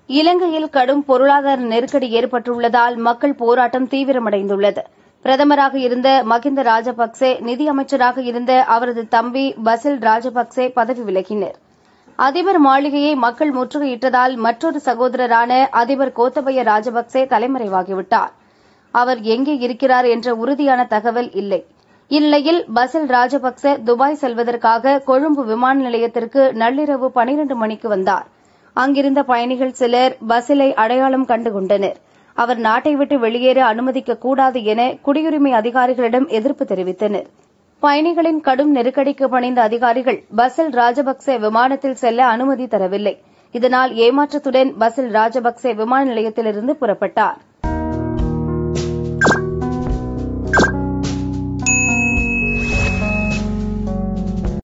இலங்கையில் கடும் பொருளாதார நெருக்கடி ஏற்பட்டுள்ளதால் மக்கள் போராட்டம் தீவிரமடைந்துள்ளது பிரதமராக இருந்த மகிந்த ராஜபக்சே நிதி அமைச்சராக இருந்த அவரது தம்பி பசில் ராஜபக்சே பதவி விலகினர் அதிபர் மாளிகையை மக்கள் முற்றுகையிட்டதால் மற்றொரு சகோதரரான அதிபர் கோத்தபய ராஜபக்சே தலைமறைவாகிவிட்டார் அவர் எங்கே இருக்கிறார் என்ற உறுதியான தகவல் இல்லை இந்நிலையில் பசில் ராஜபக்சே துபாய் செல்வதற்காக கொழும்பு விமான நிலையத்திற்கு நள்ளிரவு பனிரண்டு மணிக்கு வந்தார் அங்கிருந்த பயணிகள் சிலர் பசிலை அடையாளம் கண்டுகொண்டனர் அவர் நாட்டை விட்டு வெளியேற அனுமதிக்கக்கூடாது என குடியுரிமை அதிகாரிகளிடம் எதிர்ப்பு தெரிவித்தனர் பயணிகளின் கடும் நெருக்கடிக்கு பணிந்த அதிகாரிகள் பசில் ராஜபக்சே விமானத்தில் செல்ல அனுமதி தரவில்லை இதனால் ஏமாற்றத்துடன் பசில் ராஜபக்சே விமான நிலையத்திலிருந்து புறப்பட்டார்